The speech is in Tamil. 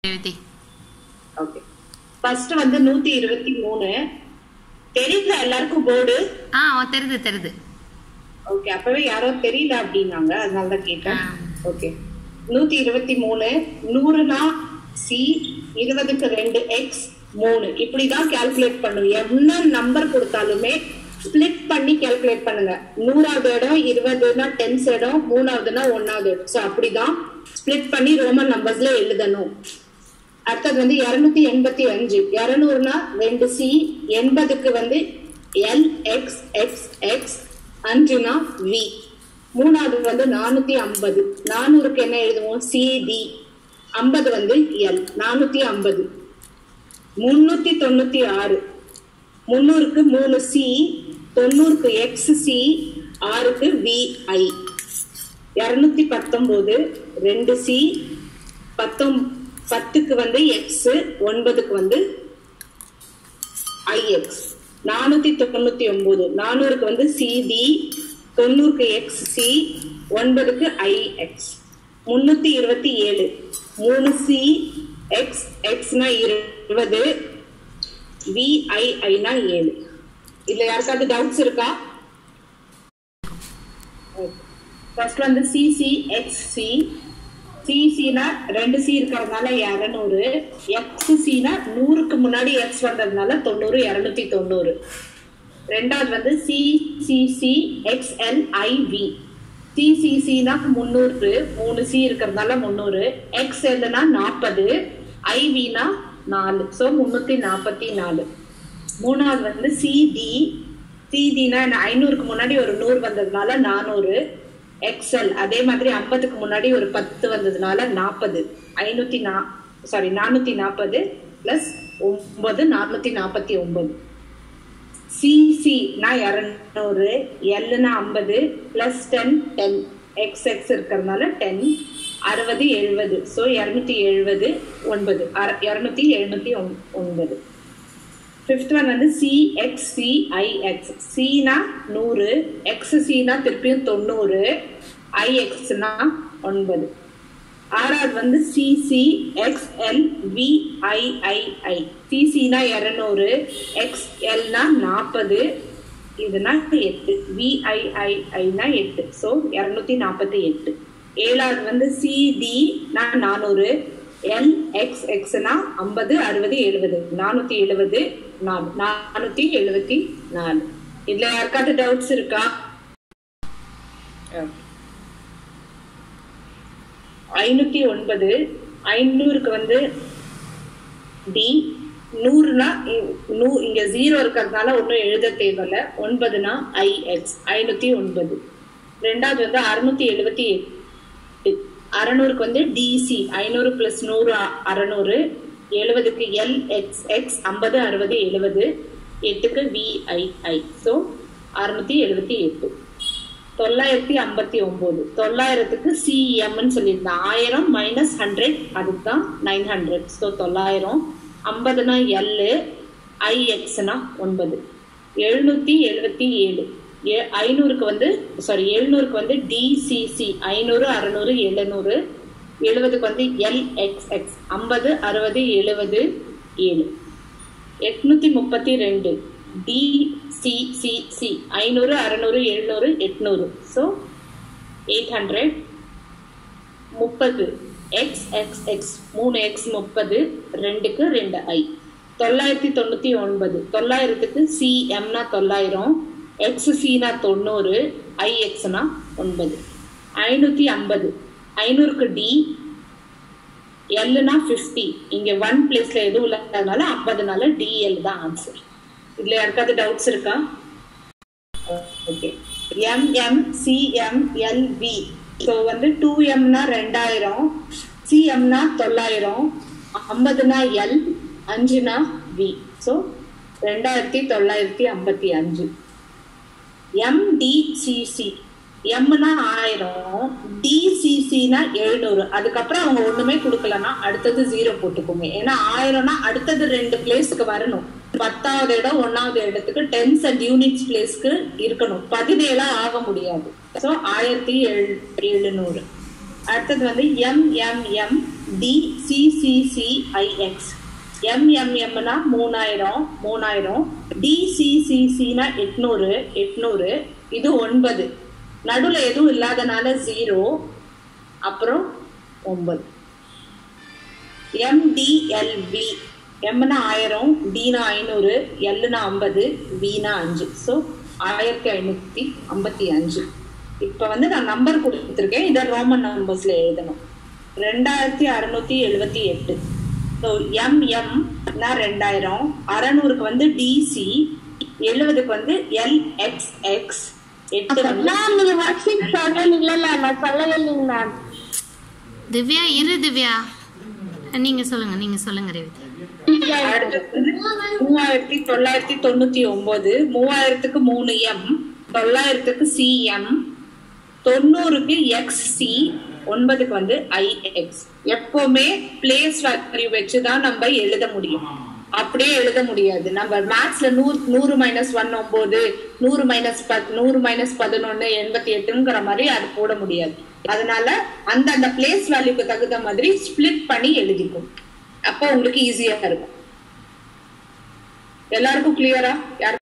ரேவதி ஓகே ஃபர்ஸ்ட் வந்து நூத்தி இருபத்தி மூணு தெரியுதா எல்லாருக்கும் போர்டு ஆ தெரியுது தெரியுது ஓகே அப்பவே யாரோ தெரியல அப்படின்னாங்க அதனால தான் கேட்டேன் ஆ. ஓகே நூத்தி இருபத்தி மூணு நூறுனா சி இருபதுக்கு ரெண்டு எக்ஸ் மூணு இப்படிதான் கால்குலேட் பண்ணுங்க என்ன நம்பர் கொடுத்தாலுமே ஸ்பிளிட் பண்ணி கால்குலேட் பண்ணுங்க நூறாவது இடம் இருபதுனா டென்ஸ் இடம் மூணாவதுனா ஒன்னாவது இடம் ஸோ அப்படிதான் ஸ்பிளிட் பண்ணி ரோமன் நம்பர்ஸ்ல எழுதணும் அடுத்தது வந்து இருநூத்தி எண்பத்தி அஞ்சு இருநூறுனா ரெண்டு சி எண்பதுக்கு வந்து எல் எக்ஸ் எக்ஸ் எக்ஸ் அஞ்சுனா வி மூணாவது வந்து நானூத்தி ஐம்பது நானூறுக்கு என்ன எழுதுவோம் சிடி ஐம்பது வந்து எல் நானூத்தி ஐம்பது முன்னூத்தி தொண்ணூத்தி ஆறு முன்னூறுக்கு மூணு சி தொண்ணூறுக்கு எக்ஸ் சி ஆறுக்கு விஐ இருநூத்தி பத்தொன்பது ரெண்டு சி பத்தொம் பத்துக்கு வந்து எக்ஸ் ஒன்பதுக்கு வந்து ஐஎக்ஸ் நானூத்தி தொண்ணூத்தி ஒன்பது நானூறுக்கு வந்து சிடி தொண்ணூறுக்கு எக்ஸ் சி ஒன்பதுக்கு ஐஎக்ஸ் முன்னூத்தி இருபத்தி ஏழு மூணு சி எக்ஸ் எக்ஸ்னா இருபது விஐஐனா ஏழு இதுல யாருக்காவது டவுட்ஸ் இருக்கா ஃபர்ஸ்ட் வந்து சிசி எக்ஸ்சி சிசினா ரெண்டு சி இருக்கிறதுனால இரநூறு எக்ஸ்சினா நூறுக்கு முன்னாடி எக்ஸ் வந்ததுனால தொண்ணூறு இரநூத்தி தொண்ணூறு ரெண்டாவது வந்து சிசிசி எக்ஸ்எல் ஐவி சிசிசினா முந்நூறு மூணு சி இருக்கிறதுனால முந்நூறு எக்ஸ்எல்னா நாற்பது ஐவினா நாலு ஸோ முந்நூற்றி நாற்பத்தி நாலு மூணாவது வந்து சிடி சிடினா ஐநூறுக்கு முன்னாடி ஒரு நூறு வந்ததுனால நானூறு எக்ஸ்எல் அதே மாதிரி ஐம்பதுக்கு முன்னாடி ஒரு பத்து வந்ததுனால நாற்பது ஐநூத்தி நா சாரி நானூத்தி நாற்பது பிளஸ் ஒன்பது நானூத்தி நாற்பத்தி ஒன்பது சிசினா இரநூறு எல்னா ஐம்பது plus ten ten X X இருக்கிறதுனால டென் அறுபது எழுபது ஸோ இரநூத்தி எழுபது ஒன்பது இரநூத்தி எழுநூத்தி ஒன்பது ஃபிஃப்த் ஒன் வந்து சிஎக்ஸ்சிஐஎக்ஸ் சினா நூறு எக்ஸ் சினா திருப்பியும் தொண்ணூறு ஐஎக்ஸ்னா ஒன்பது ஆறாவது வந்து சிசி எக்ஸ்எல் விஐஐஐ சிசினா இரநூறு எக்ஸ்எல்னா நாற்பது இதுனா எட்டு விஐஐஐனா எட்டு ஸோ இரநூத்தி நாற்பத்தி எட்டு ஏழாவது வந்து சிடினா நானூறு எல் எக்ஸ் எக்ஸ்னா ஐம்பது அறுபது எழுபது நானூத்தி எழுபது நாலு நானூத்தி எழுபத்தி நாலு இதுல யாருக்காவது டவுட்ஸ் இருக்கா ஐநூத்தி ஒன்பது ஐநூறுக்கு வந்து டி நூறுனா நூ இங்க ஜீரோ இருக்கிறதுனால ஒன்றும் எழுத தேவையில்ல ஒன்பதுனா ஐஎக்ஸ் ஐநூத்தி ஒன்பது ரெண்டாவது வந்து அறுநூத்தி எழுபத்தி எட்டு அறநூறுக்கு வந்து டிசி ஐநூறு பிளஸ் நூறு அறநூறு எழுபதுக்கு எல் எக்ஸ் எக்ஸ் ஐம்பது அறுபது எழுபது எட்டுக்கு விஐஐ ஸோ அறுநூத்தி எழுபத்தி எட்டு தொள்ளாயிரத்தி ஐம்பத்தி ஒன்பது தொள்ளாயிரத்துக்கு சிஎம்னு சொல்லியிருந்தேன் ஆயிரம் மைனஸ் ஹண்ட்ரட் அதுக்கு தான் நைன் ஹண்ட்ரட் ஸோ தொள்ளாயிரம் ஐம்பதுனா எல்லு ஐஎக்ஸ்னா ஒன்பது எழுநூத்தி எழுபத்தி ஏழு ஐநூறுக்கு வந்து சாரி எழுநூறுக்கு வந்து டிசிசி ஐநூறு அறநூறு எழுநூறு எழுபதுக்கு வந்து எல் எக்ஸ் எக்ஸ் ஐம்பது அறுபது எழுபது ஏழு எட்நூத்தி முப்பத்தி ரெண்டு டிசிசிசி ஐநூறு அறநூறு எழுநூறு எட்நூறு ஸோ எயிட் ஹண்ட்ரட் முப்பது எக்ஸ் எக்ஸ் எக்ஸ் மூணு எக்ஸ் முப்பது ரெண்டுக்கு ரெண்டு ஐ தொள்ளாயிரத்தி தொண்ணூற்றி ஒன்பது தொள்ளாயிரத்துக்கு சிஎம்னா தொள்ளாயிரம் எக்ஸ் சினா தொண்ணூறு ஐஎக்ஸ்னா ஒன்பது ஐநூற்றி ஐம்பது ஐநூறுக்கு டி எல்லுனா ஃபிஃப்டி இங்கே ஒன் பிளேஸில் எதுவும் இல்லாதனால ஐம்பதுனால டிஎல் தான் ஆன்சர் இதில் யாருக்காவது டவுட்ஸ் இருக்கா okay M M C M L V so வந்து டூ எம்னா ரெண்டாயிரம் சிஎம்னா தொள்ளாயிரம் ஐம்பதுனா எல் அஞ்சுனா வி ஸோ ரெண்டாயிரத்தி தொள்ளாயிரத்தி ஐம்பத்தி அஞ்சு எம்டிசிசி எம்னா ஆயிரம் டிசிசினா எழுநூறு அதுக்கப்புறம் அவங்க ஒண்ணுமே கொடுக்கலன்னா அடுத்தது ஜீரோ போட்டுக்கோங்க ஏன்னா ஆயிரம்னா அடுத்தது ரெண்டு பிளேஸ்க்கு வரணும் பத்தாவது இடம் ஒன்னாவது இடத்துக்கு டென்ஸ் அண்ட் யூனிட்ஸ் பிளேஸ்க்கு இருக்கணும் பதினேழா ஆக முடியாது ஸோ ஆயிரத்தி எழு எழுநூறு அடுத்தது வந்து M M M D C C C I X எம்எம்எம்னா மூணாயிரம் மூணாயிரம் டிசிசிசினா எட்நூறு எட்நூறு இது ஒன்பது நடுவுல எதுவும் இல்லாதனால ஜீரோ அப்புறம் ஒன்பது எம்டிஎல்வி எம்னா ஆயிரம் டினா ஐநூறு எல்லுனா ஐம்பது வினா அஞ்சு ஸோ ஆயிரத்தி ஐநூத்தி ஐம்பத்தி அஞ்சு இப்போ வந்து நான் நம்பர் கொடுத்துருக்கேன் இதை ரோமன் நம்பர்ஸ்ல எழுதணும் ரெண்டாயிரத்தி அறுநூத்தி எழுபத்தி எட்டு ஸோ எம்எம்னா ரெண்டாயிரம் அறநூறுக்கு வந்து டிசி எழுபதுக்கு வந்து எல்எக்ஸ்எக்ஸ் எட்டு வந்து மேம் நீங்க ஒர்க் ஷீட் சொல்லல நான் சொல்லவே இல்லைங்க மேம் திவ்யா இரு திவ்யா நீங்க சொல்லுங்க நீங்க சொல்லுங்க ரேவதி அடுத்தது வந்து மூவாயிரத்தி தொள்ளாயிரத்தி தொண்ணூத்தி ஒன்பது மூவாயிரத்துக்கு மூணு எம் தொள்ளாயிரத்துக்கு சிஎம் தொண்ணூறுக்கு எக்ஸ் சி ஒன்பதுக்கு வந்து ஐஎக்ஸ் எப்பவுமே பிளேஸ் வேல்யூ வச்சுதான் நம்ம எழுத முடியும் அப்படியே எழுத முடியாது நம்ம மேத்ஸ்ல நூறு நூறு மைனஸ் ஒன் ஒன்பது நூறு மைனஸ் பத் நூறு மைனஸ் பதினொன்னு எண்பத்தி எட்டுங்கிற மாதிரி அது போட முடியாது அதனால அந்த அந்த பிளேஸ் வேல்யூக்கு தகுந்த மாதிரி ஸ்பிளிட் பண்ணி எழுதிக்கும் அப்போ உங்களுக்கு ஈஸியா இருக்கும் எல்லாருக்கும் கிளியரா யார்